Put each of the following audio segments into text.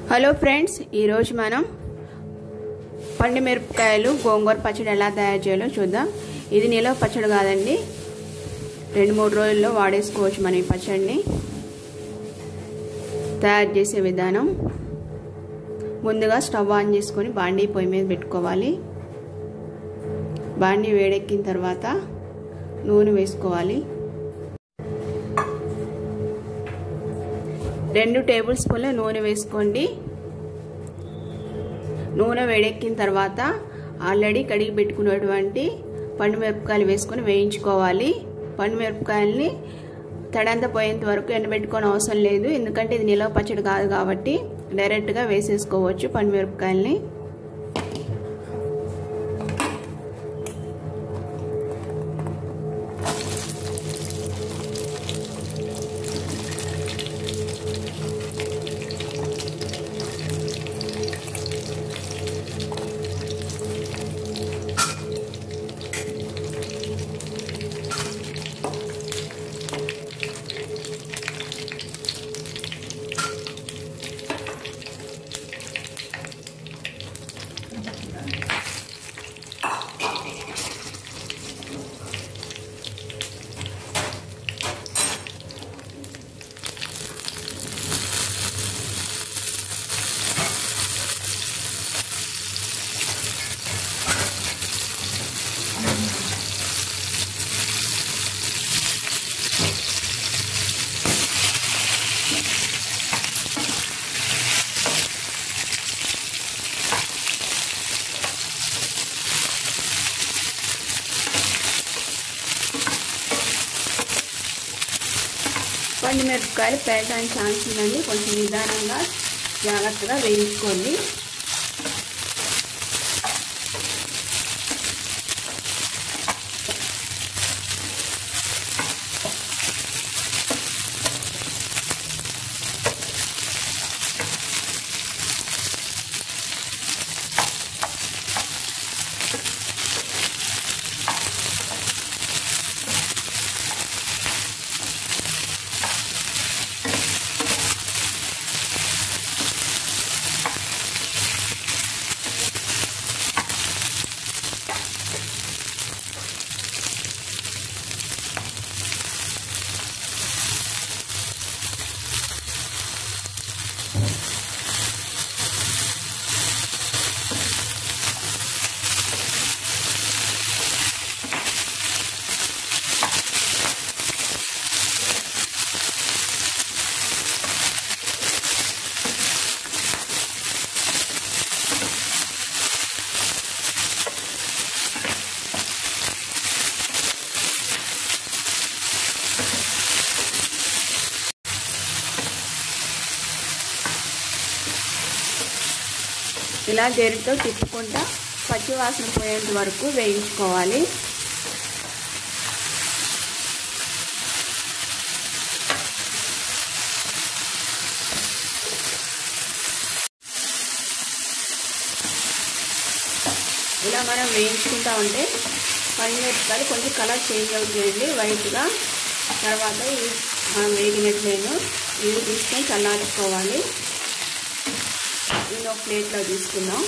hello friends ఈరోజు మనం పండు మిరపకాయలు గోంగూర పచ్చడి ఎలా తయారు చేయాలో చూద్దాం ఇది నిలవ పచ్చడి కాదండి రెండు మూడు రోజుల్లో వాడేసుకోవచ్చు మనం ఈ పచ్చడిని తయారు చేసే విధానం ముందుగా స్టవ్ ఆన్ చేసుకొని బాండీ పొయ్యి మీద పెట్టుకోవాలి బాండీ వేడెక్కిన తర్వాత నూనె వేసుకోవాలి రెండు టేబుల్ స్పూన్ల నూనె వేసుకోండి నూనె వేడెక్కిన తర్వాత ఆల్రెడీ కడిగి పెట్టుకున్నటువంటి పండు మిరపకాయలు వేసుకొని వేయించుకోవాలి పండు మిరపకాయలని తడంత పోయేంత వరకు ఎండబెట్టుకోని అవసరం లేదు ఎందుకంటే ఇది నిలవ పచ్చడి కాదు కాబట్టి డైరెక్ట్గా వేసేసుకోవచ్చు పండు మిరపకాయలని పండు మిరపకాయలు పేయడానికి ఛాన్స్ ఉందండి కొంచెం నిదానంగా జాగ్రత్తగా వేయించుకోండి ఇలా గరిటతో తిప్పుకుంటా పచ్చివాసన పోయేంత వరకు వేయించుకోవాలి ఇలా మనం వేయించుకుంటా ఉంటే పండుమిరపకాయలు కొంచెం కలర్ చేంజ్ అవుతుందండి వైట్గా తర్వాత ఇవి మనం వేగినట్లేను ఇవి తీసుకొని చల్లార్చుకోవాలి దీన్ని ఒక ప్లేట్లో తీసుకుందాం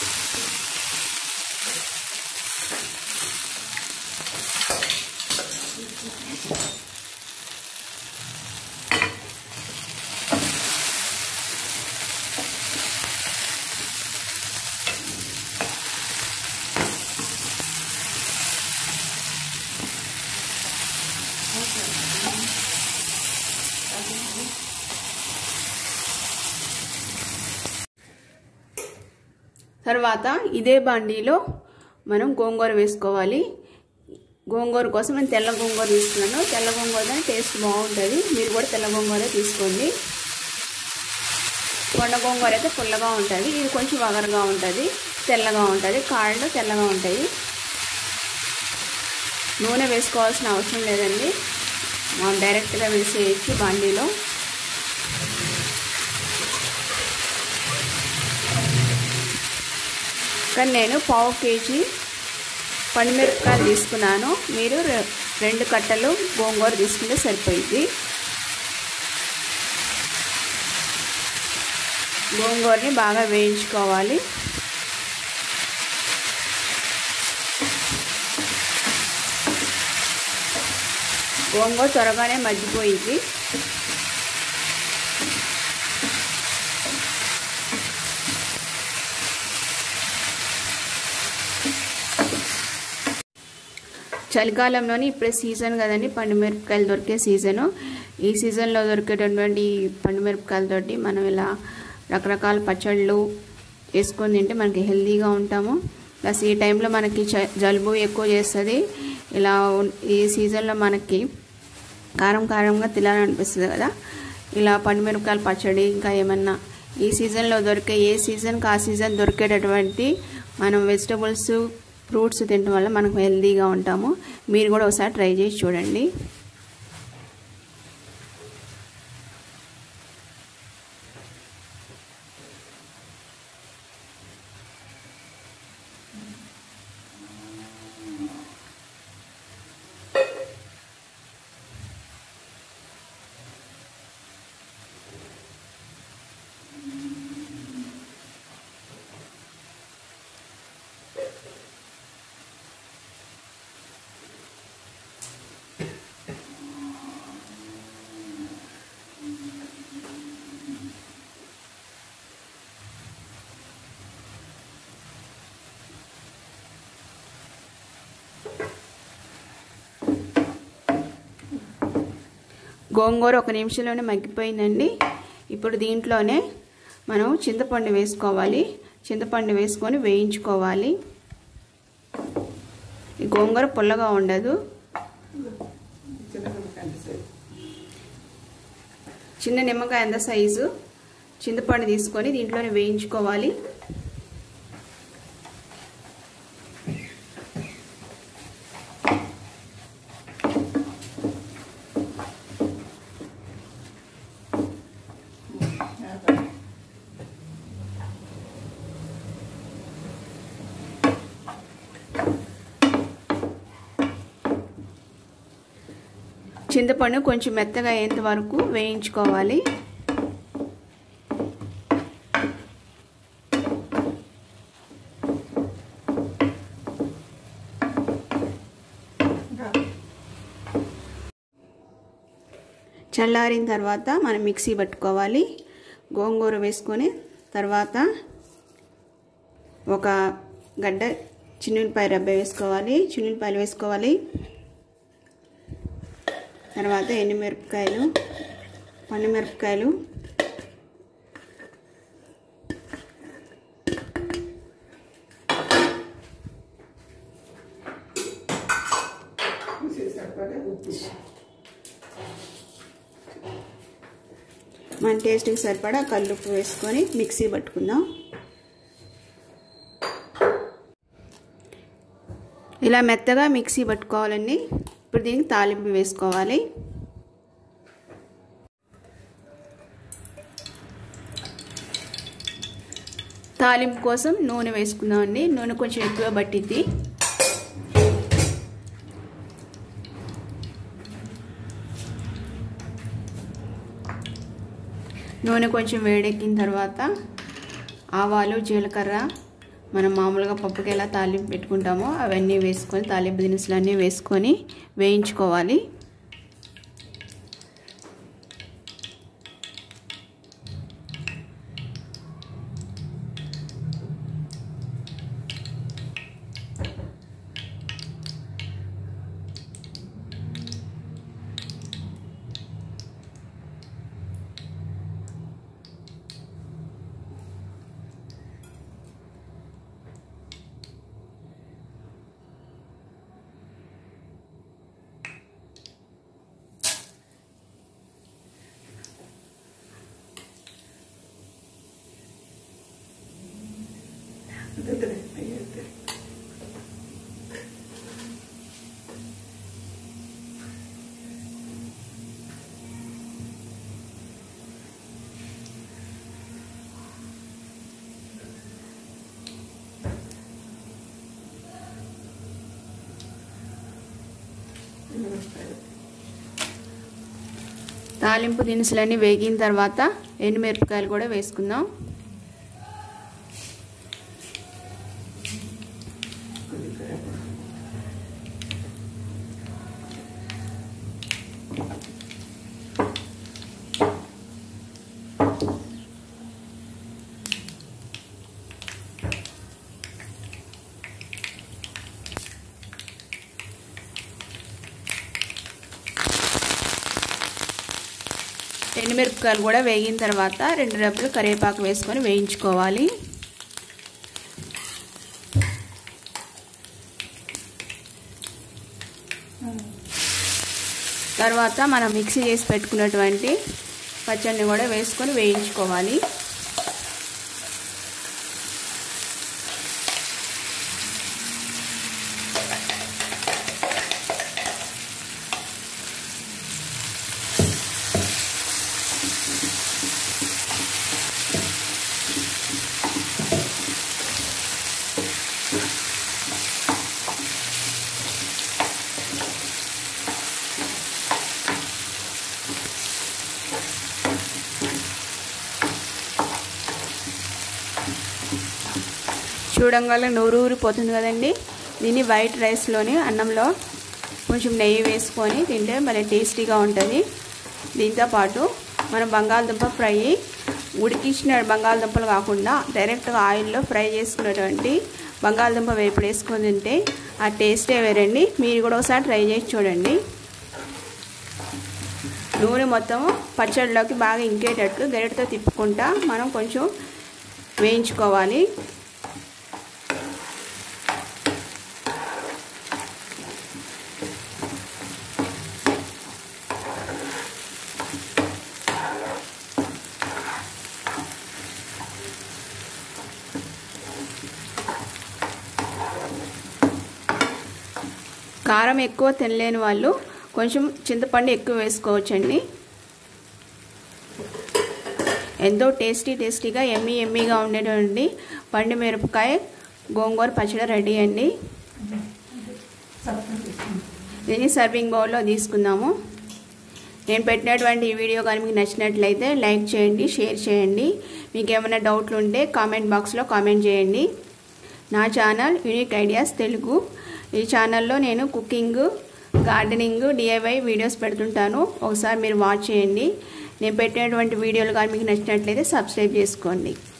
తర్వాత ఇదే బండిలో మనం గోంగూర వేసుకోవాలి గోంగూర కోసం నేను తెల్ల గోంగూర తీసుకున్నాను తెల్ల గోంగూర టేస్ట్ బాగుంటుంది మీరు కూడా తెల్ల గోంగూర తీసుకోండి కొండ గోంగూర అయితే పుల్లగా ఉంటుంది ఇది కొంచెం వగరగా ఉంటుంది తెల్లగా ఉంటుంది కాళ్ళు తెల్లగా ఉంటాయి నూనె వేసుకోవాల్సిన అవసరం లేదండి మనం డైరెక్ట్గా వేసేయచ్చు బండిలో కానీ నేను పావు కేజీ పండుమిరపకాయలు తీసుకున్నాను మీరు రెండు కట్టలు గోంగూర తీసుకుంటే సరిపోయింది గోంగూరని బాగా వేయించుకోవాలి గోంగూర త్వరగానే మగ్గిపోయింది చలికాలంలోని ఇప్పుడే సీజన్ కదండి పండు మిరపకాయలు దొరికే సీజను ఈ సీజన్లో దొరికేటటువంటి పండు మిరపకాయలతోటి మనం ఇలా రకరకాల పచ్చళ్ళు వేసుకొని తింటే మనకి హెల్తీగా ఉంటాము ప్లస్ ఈ టైంలో మనకి జలుబు ఎక్కువ చేస్తుంది ఇలా ఈ సీజన్లో మనకి కారం కారంగా తినాలనిపిస్తుంది కదా ఇలా పండుమిరపకాయల పచ్చడి ఇంకా ఏమన్నా ఈ సీజన్లో దొరికే ఏ సీజన్కి ఆ సీజన్ దొరికేటటువంటి మనం వెజిటబుల్స్ ఫ్రూట్స్ తినడం వల్ల మనకు హెల్తీగా ఉంటాము మీరు కూడా ఒకసారి ట్రై చేసి చూడండి గోంగూర ఒక నిమిషంలోనే మగ్గిపోయిందండి ఇప్పుడు దీంట్లోనే మనం చింతపండు వేసుకోవాలి చింతపండు వేసుకొని వేయించుకోవాలి ఈ గోంగూర పుల్లగా ఉండదు చిన్న నిమ్మకాయ ఎంత సైజు చింతపండు తీసుకొని దీంట్లోనే వేయించుకోవాలి చింతపండు కొంచెం మెత్తగా అయ్యేంత వరకు వేయించుకోవాలి చల్లారిన తర్వాత మనం మిక్సీ పట్టుకోవాలి గోంగూర వేసుకొని తర్వాత ఒక గడ్డ చిన్నులపాయ రబ్బ వేసుకోవాలి చిన్నులపాయలు వేసుకోవాలి తర్వాత ఎండుమిరపకాయలు పండుమిరపకాయలు మన టేస్ట్కి సరిపడా కల్లుప్పు వేసుకొని మిక్సీ పట్టుకుందాం ఇలా మెత్తగా మిక్సీ పట్టుకోవాలండి ఇప్పుడు దీనికి తాలింపు వేసుకోవాలి తాలింపు కోసం నూనె వేసుకుందామండి నూనె కొంచెం ఎక్కువ పట్టిద్ది నూనె కొంచెం వేడెక్కిన తర్వాత ఆవాలు జీలకర్ర మనం మామూలుగా పప్పుకి ఎలా తాలింపు పెట్టుకుంటామో అవన్నీ వేసుకొని తాలింపు దినుసులు అన్నీ వేసుకొని వేయించుకోవాలి తాలింపు దినుసులన్నీ వేగిన తర్వాత ఎండుమిరపకాయలు కూడా వేసుకుందాం ఎండుమిరపకాయలు కూడా వేగిన తర్వాత రెండు రెబ్బలు కరివేపాకు వేసుకొని వేయించుకోవాలి తర్వాత మనం మిక్సీ చేసి పెట్టుకున్నటువంటి పచ్చడిని కూడా వేసుకొని వేయించుకోవాలి చూడంగానే నూరు ఊరిపోతుంది కదండి దీన్ని వైట్ రైస్లోని అన్నంలో కొంచెం నెయ్యి వేసుకొని తింటే మరి టేస్టీగా ఉంటుంది దీంతోపాటు మనం బంగాళదుంప ఫ్రై ఉడికించిన బంగాళదుంపలు కాకుండా డైరెక్ట్గా ఆయిల్లో ఫ్రై చేసుకున్నటువంటి బంగాళదుంప వేపుడు వేసుకొని తింటే ఆ టేస్టే వేరండి మీరు కూడా ఒకసారి ట్రై చేసి చూడండి నూనె మొత్తం పచ్చడిలోకి బాగా ఇంకేటట్టు గరిటతో తిప్పుకుంటా మనం కొంచెం వేయించుకోవాలి కారం ఎక్కువ తినలేని వాళ్ళు కొంచెం చింతపండు ఎక్కువ వేసుకోవచ్చండి ఎంతో టేస్టీ టేస్టీగా ఎమ్మీ ఎమ్మీగా ఉండేటువంటి పండు మిరపకాయ గోంగూర పచ్చడి రెడీ అండి దీన్ని సర్వింగ్ బౌల్లో తీసుకుందాము నేను పెట్టినటువంటి ఈ వీడియో కానీ మీకు నచ్చినట్లయితే లైక్ చేయండి షేర్ చేయండి మీకు ఏమైనా డౌట్లు ఉంటే కామెంట్ బాక్స్లో కామెంట్ చేయండి నా ఛానల్ యూనిక్ ఐడియాస్ తెలుగు ఈ ఛానల్లో నేను కుకింగ్ గార్డెనింగ్ డిఐవై వీడియోస్ పెడుతుంటాను ఒకసారి మీరు వాచ్ చేయండి నేను పెట్టినటువంటి వీడియోలు కానీ మీకు నచ్చినట్లయితే సబ్స్క్రైబ్ చేసుకోండి